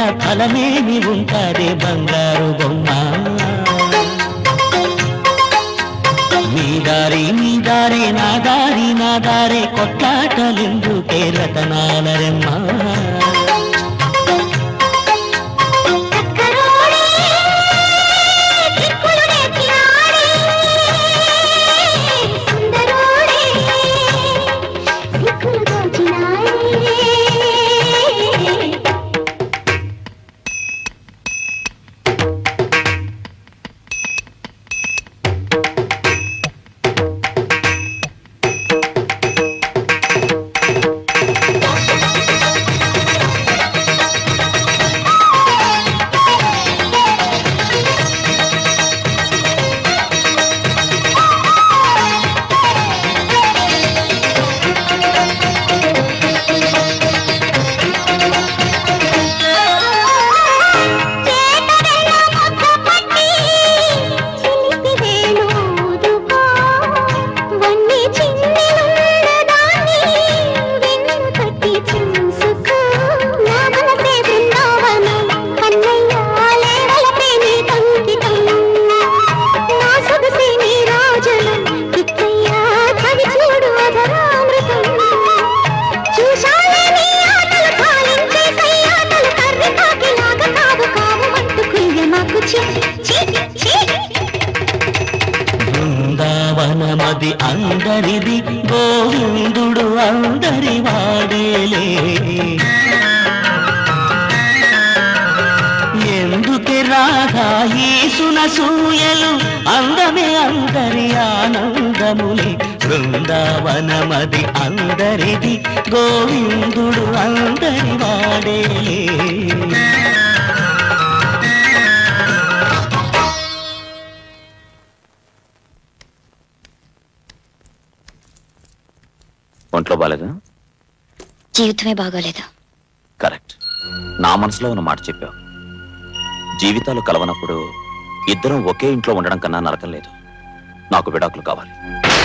ఫలమేమి ఉంటాదే బంగారు బొమ్మ నీ దారి నీ దారే నా దారి నా దారే కొట్లాటలెందుకే రతనాల రెమ్మ చక్కరోడే చిక్కులు నేర్చినాడే సుందరోడే చిక్కులు దోచినాడే చేతనెల్ల ముద్ద పట్టి చిలిపి వేణూదుకో వన్ని చిన్నెలున్నదాన్ని వెన్ను తట్టి చూసుకో నా మనసే బృందావనం కన్నయ్య లేవలపే నీ కంకితం నా సొగసే నీ రాజనం కిక్కయ్య కవి చూడు అధరామృతం చూశాలే నీ ఆటలు పాలించే కయ్యాటలు కర్రి కాకిలాగా కాదు కావు అంటూ కుయ్య నాకు చి చి చి బృందావనమది అందరిది గోవిందుడు అందరి వాడేలే ఎందుకే రాధా ఈసున సూయలు అందమే అందరి ఆనందములే బృందావనమది అందరిది గోవిందుడు అందరి వాడేలే ఒంట్లో బాలేదా జీవితమే బాగోలేదు కరెక్ట్ నా మనసులో ఉన్న మాట చెప్పావు జీవితాలు కలవనప్పుడు ఇద్దరం ఒకే ఇంట్లో ఉండడం కన్నా నరకం లేదు నాకు విడాకులు కావాలి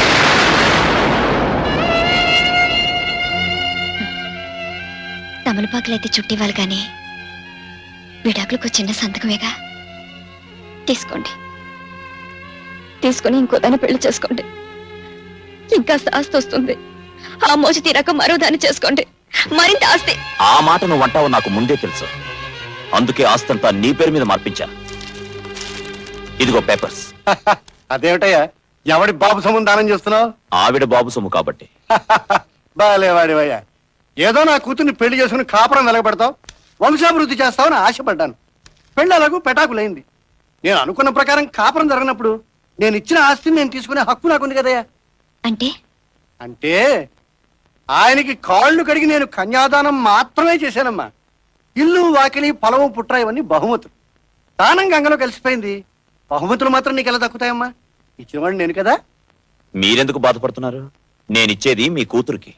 తమలపాకులైతే చుట్టివ్వాలి కానీ విడాకులకు చిన్న సంతకమేగా తీసుకోండి తీసుకుని ఇంకో దాన్ని పెళ్లి చేసుకోండి ఇంకా ఆస్తి వస్తుంది ఆ మోజు తీరాక మరో దాన్ని చేసుకోండి మరింత ఆస్తి ఆ మాట నువ్వు అంటావు నాకు ముందే తెలుసు అందుకే ఆస్తంతా నీ పేరు మీద మార్పించా ఇదిగో పేపర్స్ అదేమిటయ్యా ఎవడి బాబు సొమ్మును దానం చేస్తున్నావు ఆవిడ బాబు సొమ్ము కాబట్టి బాలేవాడివయ్యా ఏదో నా కూతుర్ని పెళ్లి చేసుకుని కాపురం వెలగబెడతావు వంశాభివృద్ధి చేస్తావని ఆశపడ్డాను పెళ్ళి అలాగూ పెటాకులైంది నేను అనుకున్న ప్రకారం కాపురం జరగనప్పుడు నేను ఇచ్చిన ఆస్తిని నేను తీసుకునే హక్కు నాకుంది కదయ్యా అంటే అంటే ఆయనకి కాళ్ళు కడిగి నేను కన్యాదానం మాత్రమే చేశానమ్మా ఇల్లు వాకిలి పొలము పుట్ర ఇవన్నీ బహుమతులు దానం గంగలో కలిసిపోయింది బహుమతులు మాత్రం నీకు ఎలా దక్కుతాయమ్మా ఇచ్చినవాడు నేను కదా మీరెందుకు బాధపడుతున్నారు నేనిచ్చేది మీ కూతురికి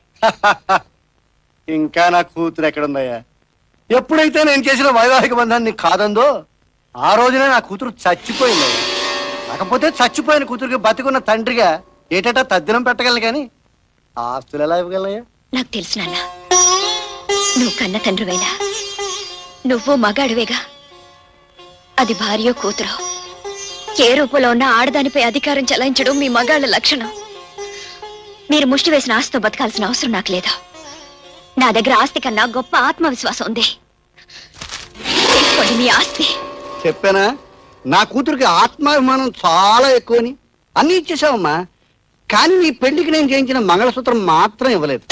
ఇంకా నా కూతురు ఎక్కడుందయ్యా ఎప్పుడైతే నేను చేసిన వైవాహిక బంధాన్ని కాదందో ఆ రోజునే నా కూతురు చచ్చిపోయిందయ్యా కాకపోతే చచ్చిపోయిన కూతురికి బతికున్న తండ్రిగా ఏటటా తద్దినం పెట్టగలను కానీ ఆస్తులు ఎలా ఇవ్వగలయ్యా నాకు తెలుసు నాన్న నువ్వు కన్న తండ్రివేనా నువ్వు మగాడివేగా అది భార్యో కూతురో ఏ రూపంలో ఉన్న ఆడదానిపై అధికారం చెలాయించడం మీ మగాళ్ళ లక్షణం మీరు ముష్టి వేసిన ఆస్తితో బతకాల్సిన అవసరం నాకు లేదు నా దగ్గర ఆస్తి కన్నా గొప్ప ఆత్మవిశ్వాసం ఉంది తీసుకోండి మీ ఆస్తి చెప్పానా నా కూతురికి ఆత్మాభిమానం చాలా ఎక్కువని అన్ని ఇచ్చేసావమ్మా కానీ నీ పెళ్లికి నేను చేయించిన మంగళసూత్రం మాత్రం ఇవ్వలేదు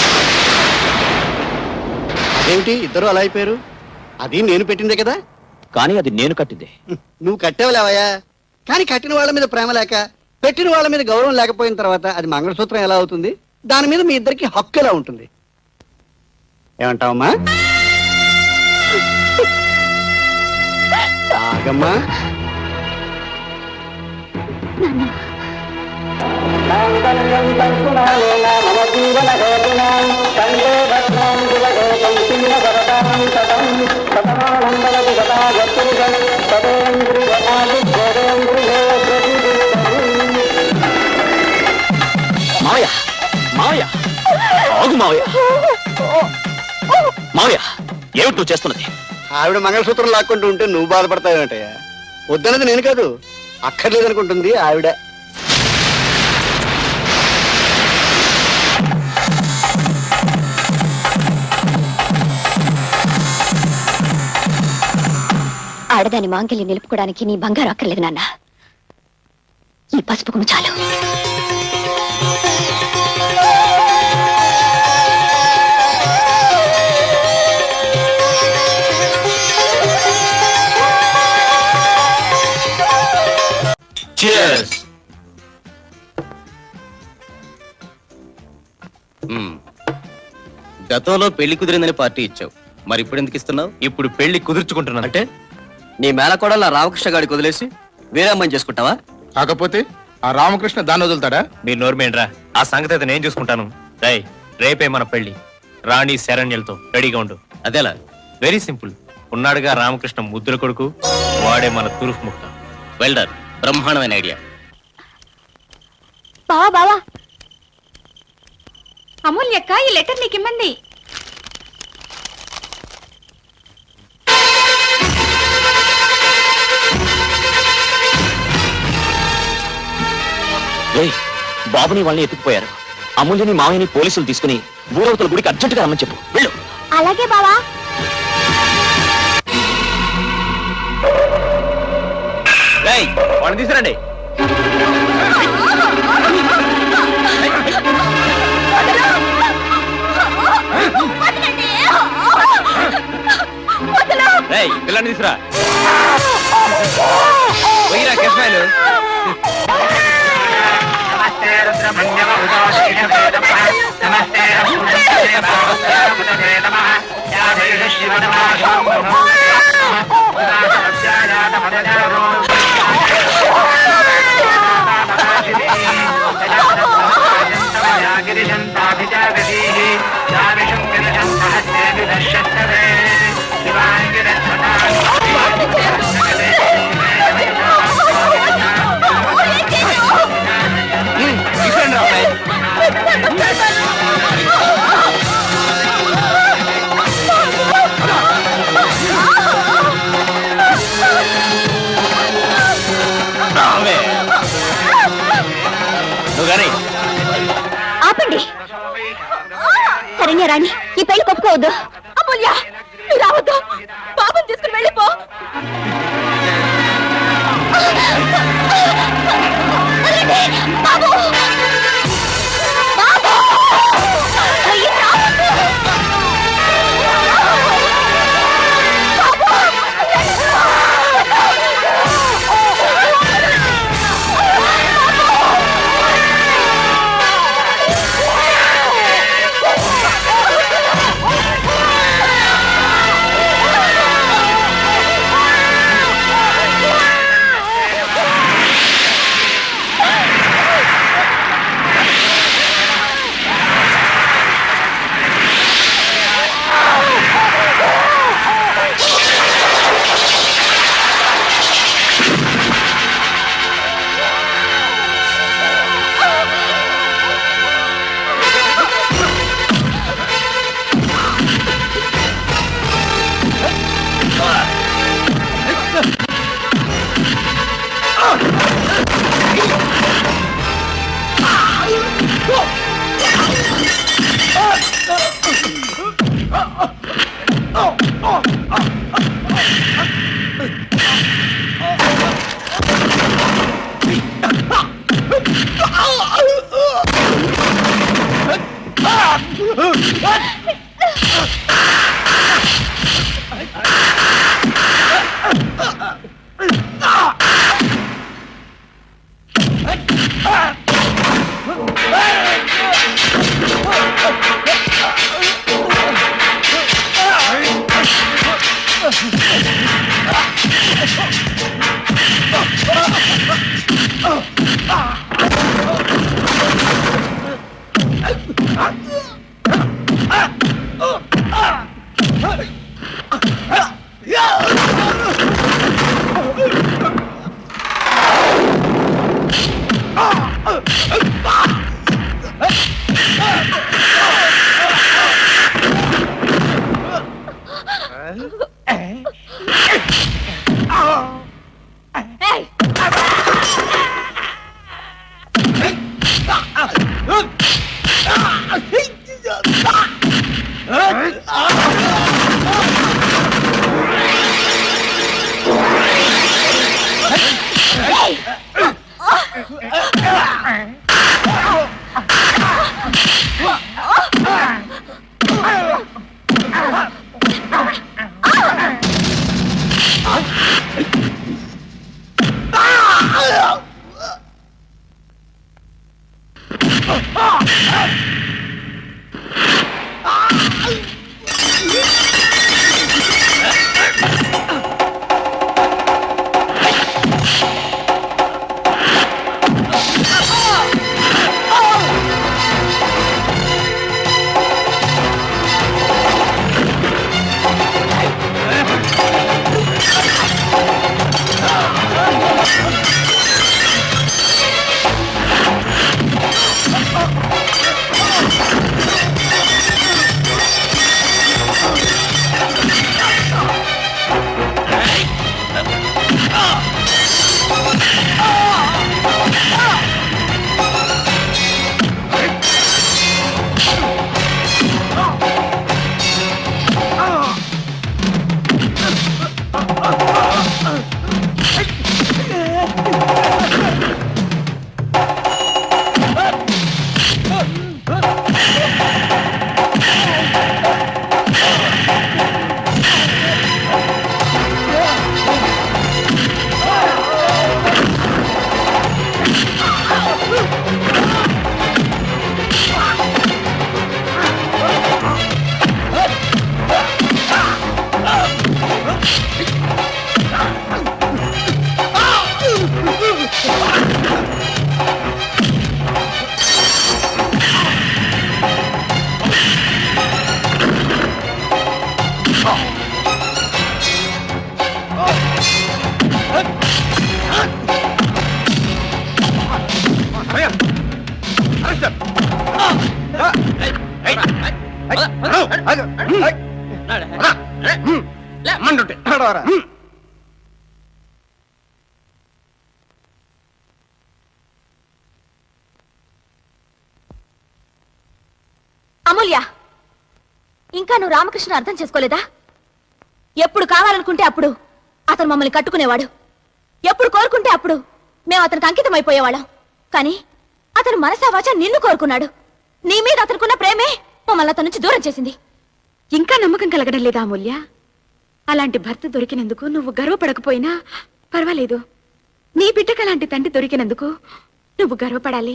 ఏమిటి ఇద్దరు అలా అయిపోయారు అది నేను పెట్టిందే కదా కానీ అది నేను కట్టిందే నువ్వు కట్టేవలేవయ్యా కానీ కట్టిన వాళ్ళ మీద ప్రేమ లేక పెట్టిన వాళ్ళ మీద గౌరవం లేకపోయిన తర్వాత అది మంగళసూత్రం ఎలా అవుతుంది దాని మీద మీ ఇద్దరికి హక్కు ఎలా ఉంటుంది ఏమంటావమ్మా తాగమ్మా మావయ్య మావయ్య ఆగు మావయ్య మావయ్య ఏమిటి నువ్వు చేస్తున్నది ఆవిడ మంగళసూత్రం లాక్కుంటూ ఉంటే నువ్వు బాధపడతావేంటయ్యా వద్దన్నది నేను కాదు అక్కర్లేదనుకుంటుంది ఆవిడ ఆడదాని మాంగల్యం నిలుపుకోవడానికి నీ బంగారు అక్కర్లేదు నాన్న ఈ పసుపు కుంకుమ చాలు గతంలో పెళ్లి కుదిరిందని పార్టీ ఇచ్చావు మరి ఇప్పుడు ఎందుకు ఇస్తున్నావు ఇప్పుడు పెళ్లి కుదుర్చుకుంటున్నాను అంటే నీ మేళకోడల రామకృష్ణ గారికి వదిలేసి వేరే అమ్మాయిని చేసుకుంటావా కాకపోతే ఆ రామకృష్ణ దాన్ని వదులుతాడా మీరు నోర్మేంట్రా ఆ సంగతి అయితే నేను చూసుకుంటాను రై రేపే మన పెళ్లి రాణి శరణ్యలతో రెడీగా ఉండు అదేలా వెరీ సింపుల్ ఉన్నాడుగా రామకృష్ణ ముద్దుల కొడుకు వాడే మన తురుఫ్ ముక్త వెల్డర్ బ్రహ్మాండమైన ఐడియా బావా బావా అమూల్యక్క ఈ లెటర్ నీకు ఇమ్మంది ఏయ్, బాబుని వాళ్ళని ఎత్తుకుపోయారు అమూల్యని మామయ్యని పోలీసులు తీసుకుని ఊరవతల గుడికి అర్జెంటుగా రమ్మని చెప్పు వెళ్ళు అలాగే బావా వాళ్ళని తీసుకురండి రేయ్, పిల్లని తీసురా పోయిరా కిస్మాయిలు తీసుకురండి రా అబ్బాయి. రావే. నువ్వు కానీ ఆపండి శరణ్య రాణి ఈ పెళ్లి ఒప్పుకోవద్దు అమూల్య నువ్వు రావద్దు బాబుని తీసుకుని వెళ్ళిపో వదలండి. బాబు బాబు అయ్యో, రావద్దు. అమూల్య ఇంకా నువ్వు రామకృష్ణ అర్థం చేసుకోలేదా ఎప్పుడు కావాలనుకుంటే అప్పుడు అతను మమ్మల్ని కట్టుకునేవాడు ఎప్పుడు కోరుకుంటే అప్పుడు మేము అతనికి అంకితం అయిపోయేవాళ్ళం కానీ అతను మనసావాచ నిన్ను కోరుకున్నాడు నీ మీద అతనుకున్న ప్రేమే మమ్మల్ని అతని నుంచి దూరం చేసింది ఇంకా నమ్మకం కలగడం లేదా అమూల్య అలాంటి భర్త దొరికినందుకు నువ్వు గర్వపడకపోయినా పర్వాలేదు నీ బిడ్డకు అలాంటి తండ్రి దొరికినందుకు నువ్వు గర్వపడాలి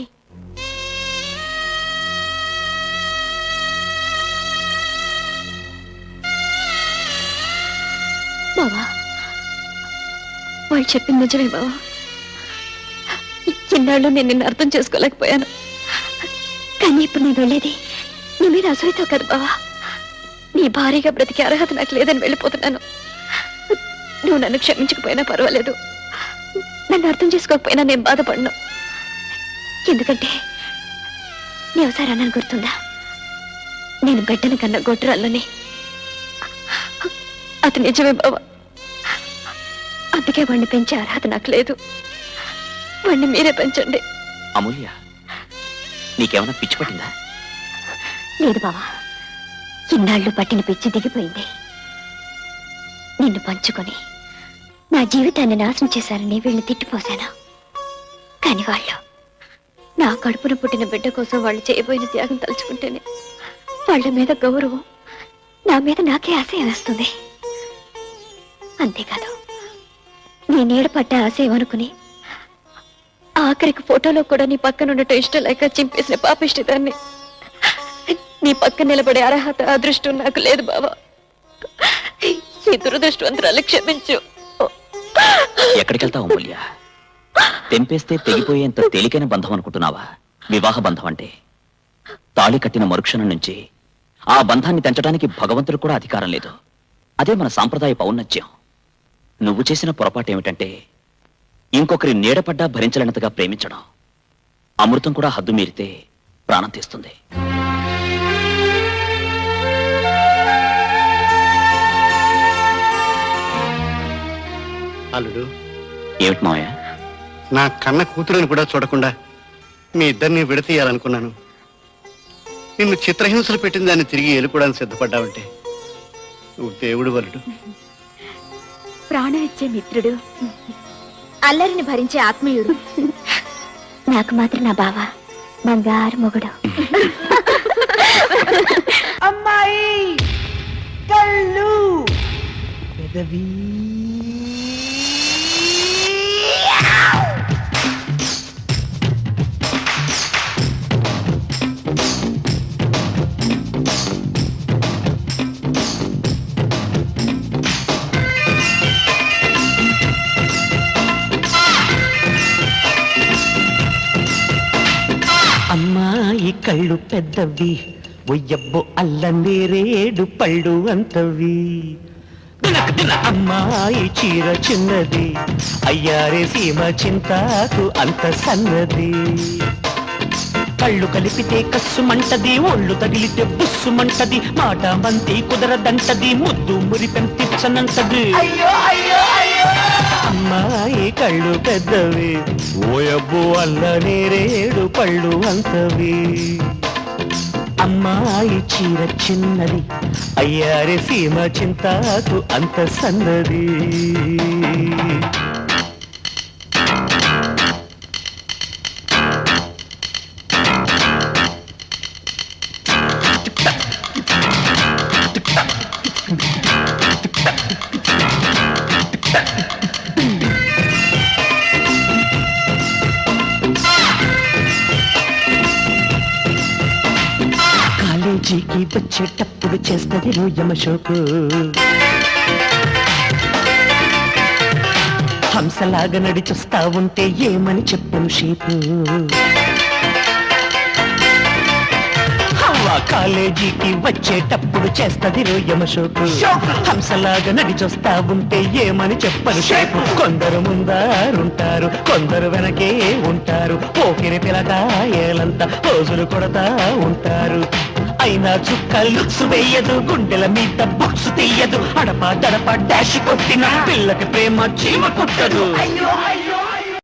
బావా వాళ్ళు చెప్పింది నిజమే బావా ఇన్నాళ్ళు నేను నిన్ను అర్థం చేసుకోలేకపోయాను కానీ ఇప్పుడు నేను వెళ్ళేది నీ మీద అసలుతో కదా బావా నీ భారీగా బ్రతికే అర్హత నాకు లేదని వెళ్ళిపోతున్నాను నువ్వు నన్ను క్షమించకపోయినా పర్వాలేదు నన్ను అర్థం చేసుకోకపోయినా నేను బాధపడను ఎందుకంటే నీ ఒకసారి అన్నాను గుర్తుందా నేను బిడ్డను కన్నా గొడ్రాలని అది నిజమే బావ అందుకే వాడిని పెంచే అర్హత నాకు లేదు వాడిని మీరే పెంచండి అమూల్య నీకేమైనా పిచ్చి పట్టిందా లేదు బావా ఇన్నాళ్ళు పట్టిన పిచ్చి దిగిపోయింది నిన్ను పంచుకొని నా జీవితాన్ని నాశనం చేశారని వీళ్ళని తిట్టిపోశాను కాని వాళ్ళు నా కడుపున పుట్టిన బిడ్డ కోసం వాళ్ళు చేయబోయిన త్యాగం తలుచుకుంటేనే వాళ్ళ మీద గౌరవం నా మీద నాకే ఆశయం వేస్తుంది అంతేకాదు నీ నీడ పడ్డ ఆశయం అనుకుని ఆఖరికి ఫోటోలో కూడా నీ పక్కన ఉండటం ఇష్టం లేక చింపేసిన పాపిష్టిదాన్ని నీ పక్కన నిలబడే అర్హత అదృష్టం నాకు లేదు బావా ఈ దురదృష్టవంతురాలు క్షమించు ఎక్కడికి వెళ్తావు అమూల్య తెంపేస్తే తెగిపోయేంత తేలికైన బంధం అనుకుంటున్నావా వివాహ బంధం అంటే తాళి కట్టిన మరుక్షణం నుంచి ఆ బంధాన్ని తెంచడానికి భగవంతుడు కూడా అధికారం లేదు అదే మన సాంప్రదాయ పౌన్నత్యం నువ్వు చేసిన పొరపాటు ఏమిటంటే ఇంకొకరి నీడపడ్డా భరించలేనంతగా ప్రేమించడం అమృతం కూడా హద్దు మీరితే ప్రాణం తీస్తుంది అల్లుడు ఏమిటి మావయ్య నా కన్న కూతురుని కూడా చూడకుండా మీ ఇద్దరిని విడతీయాలనుకున్నాను నిన్ను చిత్రహింసలు పెట్టిన దాన్ని తిరిగి ఎలుకోవడానికి సిద్ధపడ్డావంటే నువ్వు దేవుడు వలుడు ప్రాణం ఇచ్చే మిత్రుడు అల్లరిని భరించే ఆత్మీయుడు నాకు మాత్రం నా బావ బంగారు మొగుడు అమ్మాయి కళ్ళు పెదవి అమ్మాయి కళ్ళు పెద్దవి ఒయ్యబ్బో అల్ల నేరేడు పళ్ళు అంతవి దినక దిన అమ్మాయి చీర చిన్నది అయ్యారే సీమ చింతాకు అంత సన్నది కళ్ళు కలిపితే కస్సుమంటది ఒళ్ళు తగిలితే బుస్సుమంటది మాట మంతి కుదరదంటది ముద్దు మురిపెం తిచ్చనంటది అమ్మాయి కళ్ళు పెద్దవి ఓయబ్బో అల్ల నేరేడు పళ్ళు అంతవి అమ్మాయి చీర చిన్నది అయ్యారే సీమ చింతాకు అంత సన్నది కాలేజీకి వచ్చేటప్పుడు చేస్తది రోయమ షోకు హంసలాగా నడిచొస్తా ఉంటే ఏమని చెప్పను షీపు హవ్వ కాలేజీకి వచ్చేటప్పుడు చేస్తది రోయమ షోకు హంసలాగా నడిచొస్తా ఉంటే ఏమని చెప్పను షేపు కొందరు ముందారుంటారు కొందరు వెనకే ఉంటారు పోకిరి పిలకాయలంతా రోజులు కొడతా ఉంటారు అయినా చుక్క లుక్స్ వేయదు గుండెల మీద బుక్స్ తీయదు అడప దడప డాష్ కొట్టిన పిల్లకి ప్రేమ చీమ కుట్టదు